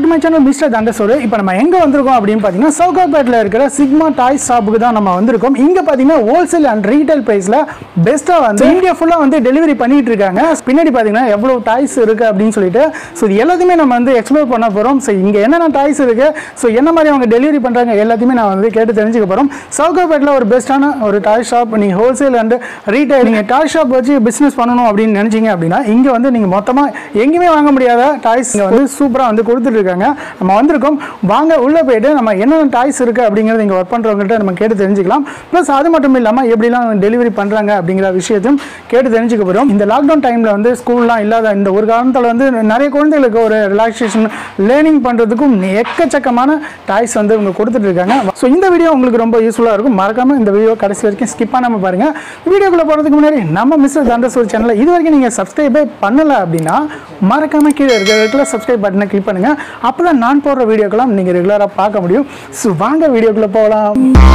My channel mister தண்டசோடு இப்போ நம்ம எங்கே வந்திருக்கோம் அப்படின்னு பார்த்தீங்கன்னா சவுகாப்பேட்டில் இருக்கிற சிக்மா டாய்ஸ் ஷாப்புக்கு தான் நம்ம வந்திருக்கோம் இங்கே பார்த்தீங்கன்னா ஹோல்சேல் அண்ட் ரீட்டைல் ப்ரைஸில் பெஸ்ட்டாக வந்து இந்தியா ஃபுல்லாக வந்து டெலிவரி பண்ணிட்டு இருக்காங்க பின்னாடி பார்த்தீங்கன்னா எவ்வளோ டாய்ஸ் இருக்குது அப்படின்னு சொல்லிட்டு ஸோ இது எல்லாத்தையுமே நம்ம வந்து எக்ஸ்ப்ளோர் பண்ண போகிறோம் ஸோ இங்கே என்னென்ன டாய்ஸ் இருக்குது ஸோ என்ன மாதிரி அவங்க டெலிவரி பண்ணுறாங்க எல்லாத்தையுமே நான் வந்து கேட்டு தெரிஞ்சுக்க போகிறோம் சவுகாப்பேட்டில் ஒரு பெஸ்ட்டான ஒரு டாய் ஷாப் நீங்கள் ஹோல்சேல் அண்ட் ரீட்டைல் நீங்கள் டாய் ஷாப் வச்சு பிஸ்னஸ் பண்ணணும் அப்படின்னு நினச்சிங்க அப்படின்னா இங்கே வந்து நீங்கள் மொத்தமாக எங்கேயுமே வாங்க முடியாத டாய்ஸ் இங்கே வந்து சூப்பராக வந்து கொடுத்துட்டு இருக்காங்க நம்ம வந்திருக்கோம் வாங்க உள்ளே போயிட்டு நம்ம என்னென்ன டாய்ஸ் இருக்குது அப்படிங்கிறத இங்கே ஒர்க் பண்ணுறவங்கள்ட்ட நம்ம கேட்டு தெரிஞ்சுக்கலாம் ப்ளஸ் அது மட்டும் இல்லாமல் எப்படிலாம் டெலிவரி பண்ணுறாங்க அப்படிங்கிற விஷயத்தையும் கேட்டு தெரிஞ்சுக்க போகிறோம் இந்த லாக்டவுன் டைமில் வந்து ஸ்கூல்லாம் இல்லாத இந்த ஒரு காலத்தில் வந்து நிறைய குழந்தைகளுக்கு ஒரு ரிலாக்ஸேஷன் லேர்னிங் பண்ணுறதுக்கும் எக்கச்சக்கமான டாய்ஸ் வந்து இவங்க கொடுத்துட்டு இருக்காங்க ஸோ இந்த வீடியோ உங்களுக்கு ரொம்ப யூஸ்ஃபுல்லாக இருக்கும் மறக்காமல் இந்த வீடியோ கடைசி வரைக்கும் ஸ்கிப் பண்ணாமல் பாருங்கள் வீடியோக்குள்ளே போகிறதுக்கு முன்னாடி நம்ம மிஸ்டர் தண்டசூர் சேனலை இது வரைக்கும் நீங்கள் சப்ஸ்கிரைபே பண்ணலை அப்படின்னா மறக்காமல் கீழே இருக்கிற இடத்துல சப்ஸ்கிரைப் பட்டனை கிளிக் பண்ணுங்கள் அப்போ தான் நான் போடுற வீடியோக்கெல்லாம் நீங்கள் ரெகுலராக பார்க்க முடியும் ஸோ வாங்க வீடியோக்குள்ளே போகலாம்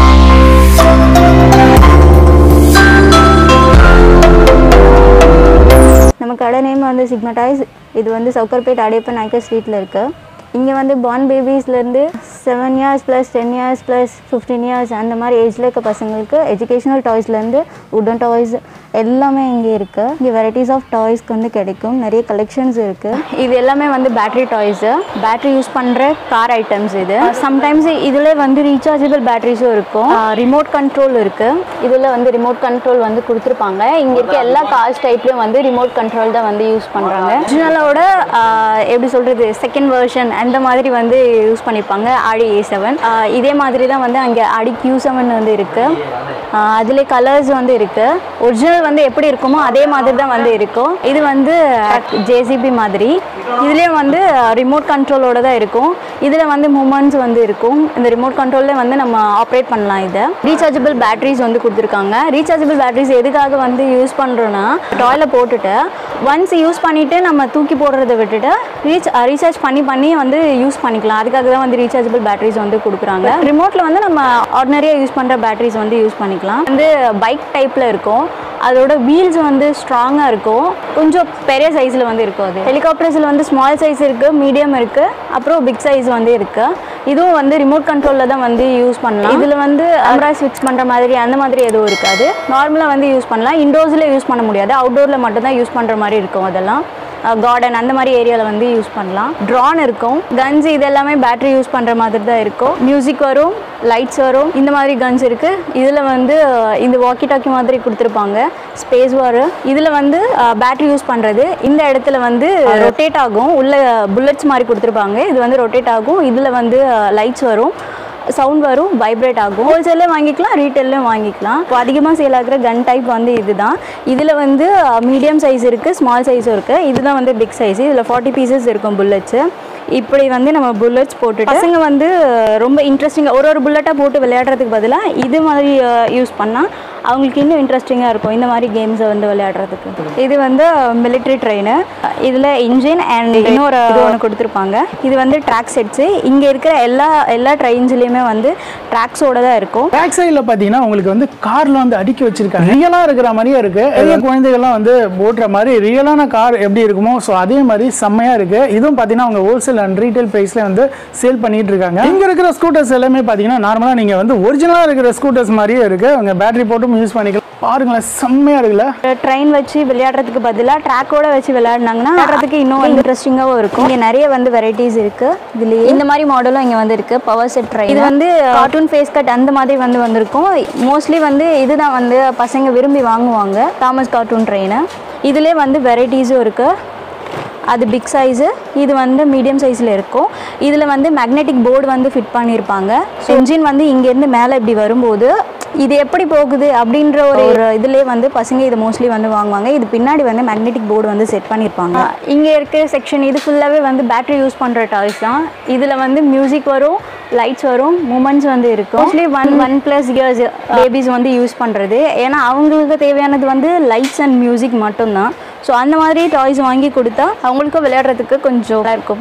நம்ம கடை நேம் வந்து சிக்மடைஸ் இது வந்து சவுக்கர்பேட் அடையப்பன் நாயக்கர் ஸ்ட்ரீட்டில் இருக்குது இங்கே வந்து பார்ன் பேபிஸ்லேருந்து seven years plus ten years plus fifteen years அந்த மாதிரி ஏஜில் இருக்க பசங்களுக்கு எஜுகேஷனல் டாய்ஸ்லேருந்து உடன் டாய்ஸ் எல்லாமே இங்கே இருக்குது இங்கே வெரைட்டிஸ் ஆஃப் டாய்ஸ்க்கு வந்து கிடைக்கும் நிறைய கலெக்ஷன்ஸ் இருக்குது இது எல்லாமே வந்து பேட்டரி டாய்ஸு பேட்டரி யூஸ் பண்ணுற கார் ஐட்டம்ஸ் இது சம்டைம்ஸ் இதில் வந்து ரீசார்ஜபிள் பேட்டரிஸும் இருக்கும் ரிமோட் கண்ட்ரோல் இருக்குது இதில் வந்து ரிமோட் கண்ட்ரோல் வந்து கொடுத்துருப்பாங்க இங்கே இருக்க எல்லா கார்ஸ் டைப்லையும் வந்து ரிமோட் கண்ட்ரோல் தான் வந்து யூஸ் பண்ணுறாங்க ஒரிஜினலோட எப்படி சொல்கிறது செகண்ட் வெர்ஷன் அந்த மாதிரி வந்து யூஸ் பண்ணியிருப்பாங்க ஆடி ஏ செவன் இதே மாதிரி தான் வந்து அங்கே ஆடி கியூ செவன் வந்து இருக்குது அதில் கலர்ஸ் வந்து இருக்குது ஒரிஜினல் வந்து எப்படி இருக்குமோ அதே மாதிரி தான் வந்து இருக்கும் இது வந்து ஜேசிபி மாதிரி இதுலேயும் வந்து ரிமோட் கண்ட்ரோலோட தான் இருக்கும் இதில் வந்து மூமெண்ட்ஸ் வந்து இருக்கும் இந்த ரிமோட் கண்ட்ரோலில் வந்து நம்ம ஆப்ரேட் பண்ணலாம் இதை ரீசார்ஜபிள் பேட்டரிஸ் வந்து கொடுத்துருக்காங்க ரீசார்ஜபிள் பேட்டரிஸ் எதுக்காக வந்து யூஸ் பண்ணுறோன்னா டாய்ல போட்டுட்டு ஒன்ஸ் யூஸ் பண்ணிவிட்டு நம்ம தூக்கி போடுறதை விட்டுட்டு ரீச் ரீசார்ஜ் பண்ணி பண்ணி வந்து யூஸ் பண்ணிக்கலாம் அதுக்காக தான் வந்து ரீசார்ஜபிள் பேட்டரிஸ் வந்து கொடுக்குறாங்க ரிமோட்டில் வந்து நம்ம ஆர்டினரியாக யூஸ் பண்ணுற பேட்டரிஸ் வந்து யூஸ் பண்ணிக்கலாம் வந்து பைக் டைப்பில் இருக்கும் அதோட வீல்ஸ் வந்து ஸ்ட்ராங்காக இருக்கும் கொஞ்சம் பெரிய சைஸில் வந்து இருக்கும் அது ஹெலிகாப்டர்ஸில் வந்து ஸ்மால் சைஸ் இருக்குது மீடியம் இருக்குது அப்புறம் பிக் சைஸ் வந்து இருக்குது இதுவும் வந்து ரிமோட் கண்ட்ரோலில் தான் வந்து யூஸ் பண்ணலாம் இதில் வந்து அம்ரா ஸ்விட்ச் பண்ணுற மாதிரி அந்த மாதிரி எதுவும் இருக்காது நார்மலாக வந்து யூஸ் பண்ணலாம் இன்டோர்ஸில் யூஸ் பண்ண முடியாது அவுட்டோரில் மட்டும்தான் யூஸ் பண்ணுற மாதிரி இருக்கும் அதெல்லாம் கார்டன் அந்த மாதிரி ஏரியாவில் வந்து யூஸ் பண்ணலாம் ட்ரான் இருக்கும் கன்ஸ் இது எல்லாமே பேட்டரி யூஸ் பண்ணுற மாதிரி தான் இருக்கும் மியூசிக் வரும் லைட்ஸ் வரும் இந்த மாதிரி கன்ஸ் இருக்குது இதில் வந்து இந்த வாக்கி டாக்கி மாதிரி கொடுத்துருப்பாங்க ஸ்பேஸ் வரும் இதில் வந்து பேட்டரி யூஸ் பண்ணுறது இந்த இடத்துல வந்து ரொட்டேட் ஆகும் உள்ள புல்லட்ஸ் மாதிரி கொடுத்துருப்பாங்க இது வந்து ரொட்டேட் ஆகும் இதில் வந்து லைட்ஸ் வரும் சவுண்ட் வரும் வைப்ரேட் ஆகும் ஹோல்சேல்லே வாங்கிக்கலாம் ரீட்டெயிலையும் வாங்கிக்கலாம் இப்போ அதிகமாக சேல் ஆகிற கன் டைப் வந்து இதுதான் இதில் வந்து மீடியம் சைஸ் இருக்குது ஸ்மால் சைஸும் இருக்குது இதுதான் வந்து பிக் சைஸ் இதில் ஃபார்ட்டி பீசஸ் இருக்கும் புல்லட்ஸு இப்படி வந்து நம்ம புல்லட்ஸ் போட்டுட்டு பசங்க வந்து ரொம்ப இன்ட்ரெஸ்டிங்காக ஒரு ஒரு புல்லட்டாக போட்டு விளையாடுறதுக்கு பதிலாக இது மாதிரி யூஸ் பண்ணால் அவங்களுக்கு இன்னும் இன்ட்ரெஸ்டிங்காக இருக்கும் இந்த மாதிரி கேம்ஸை வந்து விளையாடுறதுக்கு இது வந்து மிலிட்ரி ட்ரெயின் இதில் இன்ஜின் அண்ட் இன்னொரு இது ஒன்று கொடுத்துருப்பாங்க இது வந்து ட்ராக் செட்ஸு இங்கே இருக்கிற எல்லா எல்லா ட்ரெயின்ஸ்லேயுமே வந்து ட்ராக்ஸோட தான் இருக்கும் பேக் சைடில் பார்த்தீங்கன்னா உங்களுக்கு வந்து காரில் வந்து அடுக்கி வச்சிருக்காங்க ரியலாக இருக்கிற மாதிரியே இருக்கு நிறைய குழந்தைகள்லாம் வந்து ஓட்டுற மாதிரி ரியலான கார் எப்படி இருக்குமோ ஸோ அதே மாதிரி செம்மையாக இருக்கு இதுவும் பார்த்தீங்கன்னா அவங்க ஹோல்சேல் அண்ட் ரீட்டைல் ப்ரைஸ்ல வந்து சேல் பண்ணிட்டு இருக்காங்க இங்க இருக்கிற ஸ்கூட்டர்ஸ் எல்லாமே பார்த்தீங்கன்னா நார்மலாக நீங்கள் வந்து ஒரிஜினலாக இருக்கிற ஸ்கூட்டர்ஸ் மாதிரியே இருக்கு அவங்க பேட்டரி போட்டும் யூஸ் பண்ணிக்கலாம் பாருங்களேன் செம்மையாக இருக்குல்ல ட்ரெயின் வச்சு விளையாடுறதுக்கு பதிலாக ட்ராக்கோட வச்சு விளையாடினாங்கன்னா விளையாடுறதுக்கு இன்னும் இன்ட்ரெஸ்டிங்காகவும் இருக்கும் இங்கே நிறைய வந்து வெரைட்டிஸ் இருக்கு இதுலேயே இந்த மாதிரி மாடலும் இங்கே வந்து இருக்கு பவர் செட் ட்ரெயின் இது வந்து கார்ட்டூன் ஃபேஸ் கட் அந்த மாதிரி வந்து வந்திருக்கும் மோஸ்ட்லி வந்து இதுதான் வந்து பசங்க விரும்பி வாங்குவாங்க தாமஸ் கார்ட்டூன் ட்ரெயின் இதுலேயே வந்து வெரைட்டிஸும் இருக்குது அது பிக் சைஸு இது வந்து மீடியம் சைஸில் இருக்கும் இதில் வந்து மேக்னெட்டிக் போர்டு வந்து ஃபிட் பண்ணியிருப்பாங்க ஸோ இன்ஜின் வந்து இங்கேருந்து மேலே இப்படி வரும்போது இது எப்படி போகுது அப்படின்ற ஒரு ஒரு இதுலேயே வந்து பசங்க இது மோஸ்ட்லி வந்து வாங்குவாங்க இது பின்னாடி வந்து மேக்னெட்டிக் போர்டு வந்து செட் பண்ணியிருப்பாங்க இங்கே இருக்கிற செக்ஷன் இது ஃபுல்லாகவே வந்து பேட்டரி யூஸ் பண்ணுற டாய்ஸ் தான் இதில் வந்து மியூசிக் வரும் லைட்ஸ் வரும் மூமெண்ட்ஸ் வந்து இருக்கும் mostly one one plus years babies வந்து யூஸ் பண்ணுறது ஏன்னா அவங்களுக்கு தேவையானது வந்து லைட்ஸ் அண்ட் மியூசிக் மட்டும்தான் ஸோ அந்த மாதிரி டாய்ஸ் வாங்கி கொடுத்தா அவங்களுக்கும் விளையாடுறதுக்கு கொஞ்சம் நல்லா இருக்கும்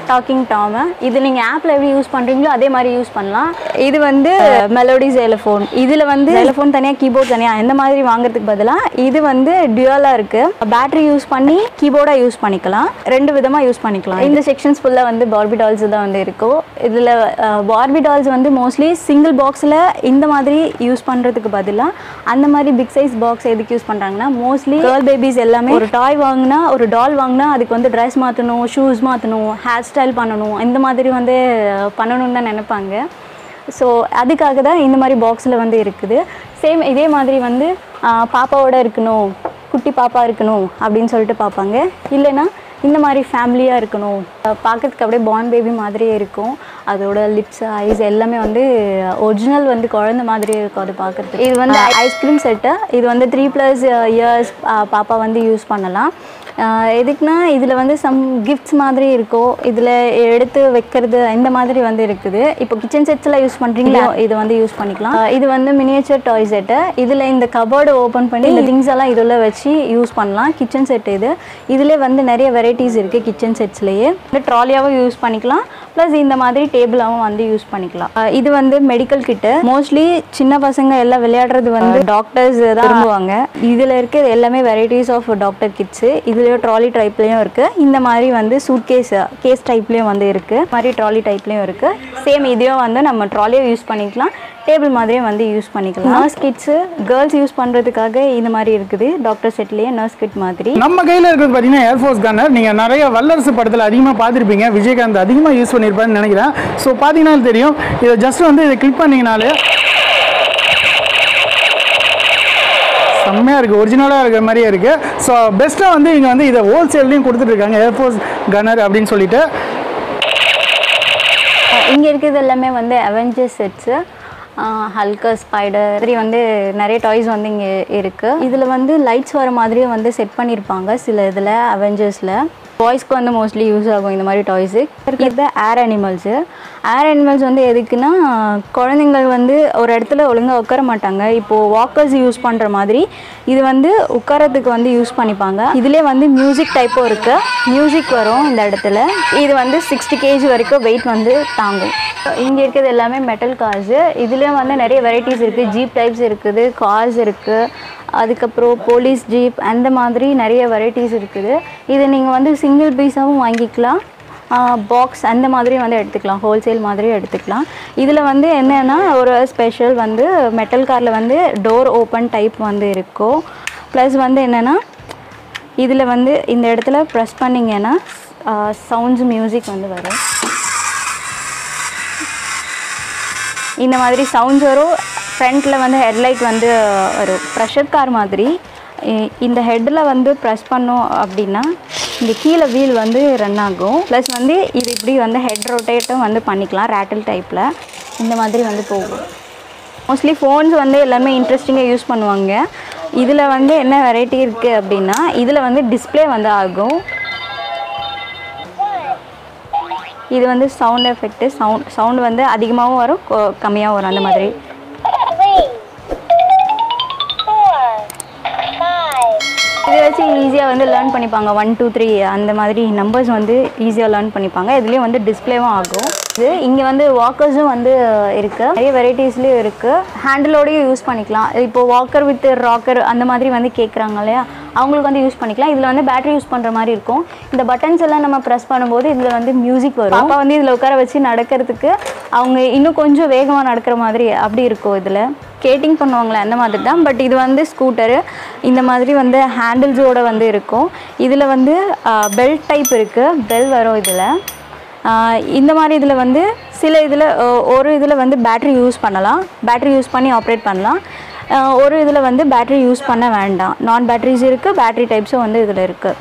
டாக்கிங் டாம் இது நீங்கள் ஆப்பில் எப்படி யூஸ் பண்ணுறீங்களோ அதே மாதிரி யூஸ் பண்ணலாம் இது வந்து மெலோடி ஜெலஃபோன் இதில் வந்து ஜெலஃபோன் தனியாக கீபோர்ட் தனியாக இந்த மாதிரி வாங்குறதுக்கு பதிலாக இது வந்து டியூலாக இருக்குது பேட்டரி யூஸ் பண்ணி கீபோர்டாக யூஸ் பண்ணிக்கலாம் ரெண்டு விதமாக யூஸ் பண்ணிக்கலாம் இந்த செக்ஷன்ஸ் ஃபுல்லாக வந்து பார்பி டால்ஸ் தான் வந்து இருக்கும் இதில் பார்பி டால்ஸ் வந்து மோஸ்ட்லி சிங்கிள் பாக்ஸில் இந்த மாதிரி யூஸ் பண்ணுறதுக்கு பதிலாக அந்த மாதிரி பிக் சைஸ் பாக்ஸ் எதுக்கு யூஸ் பண்ணுறாங்கன்னா மோஸ்ட்லி கேர்ள் பேபிஸ் எல்லாமே ஒரு டாய் வாங்கினா ஒரு டால் வாங்கினா அதுக்கு வந்து ட்ரெஸ் மாற்றணும் ஷூஸ் மாற்றணும் ஹேர் ஸ்டைல் பண்ணணும் இந்த மாதிரி வந்து பண்ணணும்னு தான் நினைப்பாங்க ஸோ அதுக்காக தான் இந்த மாதிரி பாக்ஸில் வந்து இருக்குது சேம் இதே மாதிரி வந்து ஆஹ், பாப்பாவோட இருக்கணும் குட்டி பாப்பா இருக்கணும் அப்படின்னு சொல்லிட்டு பார்ப்பாங்க இல்லைன்னா இந்த மாதிரி ஃபேமிலியாக இருக்கணும் அஹ், பார்க்கறதுக்கு அப்படியே பான் பேபி மாதிரியே இருக்கும் அதோட லிப்ஸ் ஐஸ் எல்லாமே வந்து ஒரிஜினல் வந்து குழந்தை மாதிரியே இருக்கும் அது பார்க்குறதுக்கு இது வந்து ஐஸ்கிரீம் செட்டு இது வந்து த்ரீ ப்ளஸ் இயர்ஸ் பாப்பா வந்து யூஸ் பண்ணலாம் ஆஹ் எதுக்குன்னா இதில் வந்து சம் கிஃப்ட்ஸ் மாதிரி இருக்கும் இதில் எடுத்து வைக்கிறது இந்த மாதிரி வந்து இருக்குது இப்போ கிச்சன் செட்ஸில் யூஸ் பண்ணுறீங்களா இது வந்து யூஸ் பண்ணிக்கலாம் ஆஹ் இது வந்து மினியேச்சர் டாய் செட்டு இதில் இந்த கபோர்டு ஓப்பன் பண்ணி இந்த திங்ஸ் எல்லாம் இதில் வச்சு யூஸ் பண்ணலாம் கிச்சன் செட் இது இதிலே வந்து நிறைய வெரைட்டிஸ் இருக்குது கிச்சன் செட்ஸ்லேயே இந்த ட்ராலியாகவும் யூஸ் பண்ணிக்கலாம் ப்ளஸ் இந்த மாதிரி டேபிளாகவும் வந்து யூஸ் பண்ணிக்கலாம் ஆஹ் இது வந்து மெடிக்கல் கிட்டு மோஸ்ட்லி சின்ன பசங்க எல்லாம் விளையாடுறது வந்து டாக்டர்ஸ் தான் விரும்புவாங்க இதில் இருக்க எல்லாமே வெரைட்டிஸ் ஆஃப் டாக்டர் கிட்ஸு இதுலேயும் ட்ராலி டைப்லேயும் இருக்குது இந்த மாதிரி வந்து சூட் கேஸ் கேஸ் டைப்லேயும் வந்து இருக்குது மாதிரி ட்ராலி டைப்லேயும் இருக்குது சேம் இதையும் வந்து நம்ம ட்ராலியும் யூஸ் பண்ணிக்கலாம் டேபிள் மாதிரியும் வந்து யூஸ் பண்ணிக்கலாம் நர்ஸ் கிட்ஸு கேர்ள்ஸ் யூஸ் பண்ணுறதுக்காக இந்த மாதிரி இருக்குது டாக்டர் செட்லேயே நர்ஸ் கிட் மாதிரி நம்ம கையில் இருக்கிறது பார்த்தீங்கன்னா ஏர்ஃபோர்ஸ் கன்னர் நீங்கள் நிறைய வல்லரசு படத்தில் அதிகமாக பார்த்துருப்பீங்க விஜயகாந்த் அதிகமாக யூஸ் பண்ணியிருப்பாருன்னு நினைக்கிறேன் ஸோ பார்த்தீங்கன்னா தெரியும் இதை ஜஸ்ட் வந்து இதை கிளிக் பண்ணிங்கனாலே செம்மையாக இருக்குது ஒரிஜினலாக இருக்கிற மாதிரியே இருக்குது ஸோ பெஸ்ட்டாக வந்து இங்கே வந்து இதை ஹோல்சேல்லையும் கொடுத்துட்ருக்காங்க ஏர்ஃபோர்ஸ் கன்னர் அப்படின்னு சொல்லிட்டு இங்கே இருக்கிறது எல்லாமே வந்து அவெஞ்சர்ஸ் செட்ஸு ஹல்கர் ஸ்பைடர் மாதிரி வந்து நிறைய டாய்ஸ் வந்து இங்கே இருக்குது இதில் வந்து லைட்ஸ் வர மாதிரியே வந்து செட் பண்ணியிருப்பாங்க சில இதில் அவெஞ்சர்ஸில் பாய்ஸ்க்கு வந்து மோஸ்ட்லி யூஸ் ஆகும் இந்த மாதிரி டாய்ஸு இருக்கிறது ஏர் அனிமல்ஸு ஏர் அனிமல்ஸ் வந்து எதுக்குன்னா குழந்தைங்கள் வந்து ஒரு இடத்துல ஒழுங்காக உட்கார மாட்டாங்க இப்போது வாக்கர்ஸ் யூஸ் பண்ணுற மாதிரி இது வந்து உட்காரத்துக்கு வந்து யூஸ் பண்ணிப்பாங்க இதிலே வந்து மியூசிக் டைப்பும் இருக்குது மியூசிக் வரும் இந்த இடத்துல இது வந்து சிக்ஸ்டி கேஜி வரைக்கும் வெயிட் வந்து தாங்கும் இங்கே இருக்கிறது எல்லாமே மெட்டல் கார்ஸு இதுலேயும் வந்து நிறைய வெரைட்டிஸ் இருக்குது ஜீப் டைப்ஸ் இருக்குது கார்ஸ் இருக்குது அதுக்கப்புறம் போலீஸ் ஜீப் அந்த மாதிரி நிறைய வெரைட்டிஸ் இருக்குது இது நீங்கள் வந்து சிங்கிள் பீஸாகவும் வாங்கிக்கலாம் பாக்ஸ் அந்த மாதிரி வந்து எடுத்துக்கலாம் ஹோல்சேல் மாதிரியும் எடுத்துக்கலாம் இதில் வந்து என்னென்னா ஒரு ஸ்பெஷல் வந்து மெட்டல் காரில் வந்து டோர் ஓப்பன் டைப் வந்து இருக்கும் ப்ளஸ் வந்து என்னென்னா இதில் வந்து இந்த இடத்துல ப்ரெஸ் பண்ணிங்கன்னா சவுண்ட்ஸ் மியூசிக் வந்து வரும் இந்த மாதிரி சவுண்ட்ஸ் வரும் ஃப்ரண்ட்டில் வந்து ஹெட்லைட் வந்து வரும் ப்ரெஷர் கார் மாதிரி இ- இந்த ஹெட்டில் வந்து ப்ரெஸ் பண்ணோம் அப்படின்னா இங்கே கீழே வீல் வந்து ரன் ஆகும் ப்ளஸ் வந்து இது இப்படி வந்து ஹெட் ரொட்டேட்டும் வந்து பண்ணிக்கலாம் ரேட்டில் டைப்பில் இந்த மாதிரி வந்து போகும் மோஸ்ட்லி ஃபோன்ஸ் வந்து எல்லாமே இன்ட்ரெஸ்டிங்காக யூஸ் பண்ணுவாங்க இதில் வந்து என்ன வெரைட்டி இருக்குது அப்படின்னா இதில் வந்து டிஸ்ப்ளே வந்து ஆகும் இது வந்து சவுண்ட் எஃபெக்ட்டு சவுண்ட் சவுண்ட் வந்து அதிகமாகவும் வரும் கொ- கம்மியாகவும் வரும் அந்த மாதிரி இதை வச்சு ஈஸியாக வந்து லேர்ன் பண்ணிப்பாங்க ஒன் டூ த்ரீ அந்த மாதிரி நம்பர்ஸ் வந்து ஈஸியாக லேர்ன் பண்ணிப்பாங்க இதுலேயும் வந்து டிஸ்ப்ளேவும் ஆகும் இது இங்கே வந்து வாக்கர்ஸும் வந்து இருக்குது நிறைய வெரைட்டிஸ்லேயும் இருக்குது ஹேண்டிலோடையும் யூஸ் பண்ணிக்கலாம் இப்போ வாக்கர் வித் ராக்கர் அந்த மாதிரி வந்து கேட்குறாங்க இல்லையா அவங்களுக்கு வந்து யூஸ் பண்ணிக்கலாம் இதில் வந்து பேட்டரி யூஸ் பண்ணுற மாதிரி இருக்கும் இந்த பட்டன்ஸ் எல்லாம் நம்ம ப்ரெஸ் பண்ணும்போது இதில் வந்து மியூசிக் வரும் பாப்பா வந்து இதில் உட்கார வச்சு நடக்கிறதுக்கு அவங்க இன்னும் கொஞ்சம் வேகமாக நடக்கிற மாதிரி அப்படி இருக்கும் இதில் ஸ்கேட்டிங் பண்ணுவாங்களே அந்த மாதிரி தான் பட் இது வந்து ஸ்கூட்டரு இந்த மாதிரி வந்து ஹேண்டில்ஸோட வந்து இருக்கும் இதில் வந்து பெல்ட் டைப் இருக்குது பெல் வரும் இதில் இந்த மாதிரி இதில் வந்து சில இதில் ஒரு இதில் வந்து பேட்டரி யூஸ் பண்ணலாம் பேட்டரி யூஸ் பண்ணி ஆப்ரேட் பண்ணலாம் ஆஹ் ஒரு இதில் வந்து பேட்டரி யூஸ் பண்ண வேண்டாம் நான் பேட்டரிஸ் இருக்குது பேட்டரி டைப்ஸும் வந்து இதில் இருக்குது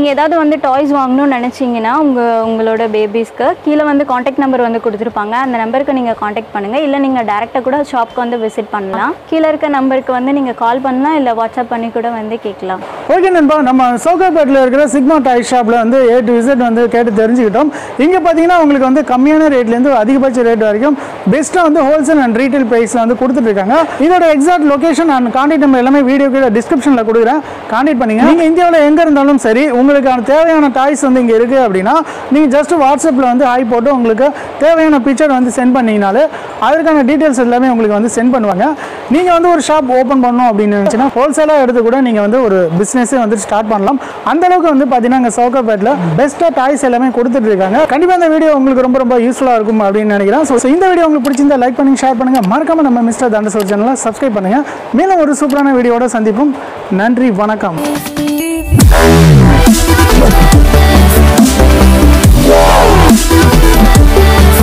நீங்கள் ஏதாவது வந்து டாய்ஸ் வாங்கணும்னு நினச்சிங்கன்னா உங்கள் உங்களோட பேபிஸ்க்கு கீழே வந்து காண்டாக்ட் நம்பர் வந்து கொடுத்துருப்பாங்க அந்த நம்பருக்கு நீங்கள் காண்டாக்ட் பண்ணுங்கள் இல்லை நீங்கள் டேரெக்டாக கூட ஷாப்க்கு வந்து விசிட் பண்ணலாம் கீழே இருக்க நம்பருக்கு வந்து நீங்கள் கால் பண்ணலாம் இல்லை வாட்ஸ்அப் பண்ணி கூட வந்து கேட்கலாம் ஓகே நண்பா நம்ம சோகாபேட்டில் இருக்கிற சிக்மா டாய் ஷாப்பில் வந்து ஏ டு விசிட் வந்து கேட்டு தெரிஞ்சுக்கிட்டோம் இங்கே பார்த்தீங்கன்னா உங்களுக்கு வந்து கம்மியான ரேட்லேருந்து அதிகபட்ச ரேட் வரைக்கும் பெஸ்ட்டாக வந்து ஹோல்சேல் அண்ட் ரீட்டைல் ப்ரைஸில் வந்து கொடுத்துட்ருக்காங்க இதோட exact location and contact number எல்லாமே வீடியோ கீழே டிஸ்கிரிப்ஷனில் கொடுக்குறேன் கான்டாக்ட் பண்ணிங்க நீங்கள் இந்தியாவில் எங்கே இருந்தாலும் சரி உங்களுக்கான தேவையான டாய்ஸ் வந்து இங்கே இருக்குது அப்படின்னா நீங்கள் ஜஸ்ட் வாட்ஸ்அப்பில் வந்து ஹாய் போட்டு உங்களுக்கு தேவையான பிக்சர் வந்து சென்ட் பண்ணீங்கனாலே அதற்கான டீட்டெயில்ஸ் எல்லாமே உங்களுக்கு வந்து சென்ட் பண்ணுவாங்க நீங்கள் வந்து ஒரு ஷாப் ஓப்பன் பண்ணணும் அப்படின்னு நினச்சின்னா ஹோல்சேலாக எடுத்து கூட நீங்கள் வந்து ஒரு பிஸ்னஸே வந்து ஸ்டார்ட் பண்ணலாம் அந்த அளவுக்கு வந்து பார்த்தீங்கன்னா இங்கே சவுகாப்பேட்டில் பெஸ்ட்டாக டாய்ஸ் எல்லாமே கொடுத்துட்டு இருக்காங்க கண்டிப்பாக இந்த வீடியோ உங்களுக்கு ரொம்ப ரொம்ப யூஸ்ஃபுல்லாக இருக்கும் அப்படின்னு நினைக்கிறேன் ஸோ இந்த வீடியோ உங்களுக்கு பிடிச்சிருந்தா லைக் பண்ணி ஷேர் பண்ணுங்க மறக்காம நம்ம மிஸ்டர் தண்டசோர் சேனலை சப்ஸ்கிரைப் பண்ணுங்க மேலும் ஒரு சூப்பரான வீடியோட சந்திப்போம் நன்றி வணக்கம் Yeah.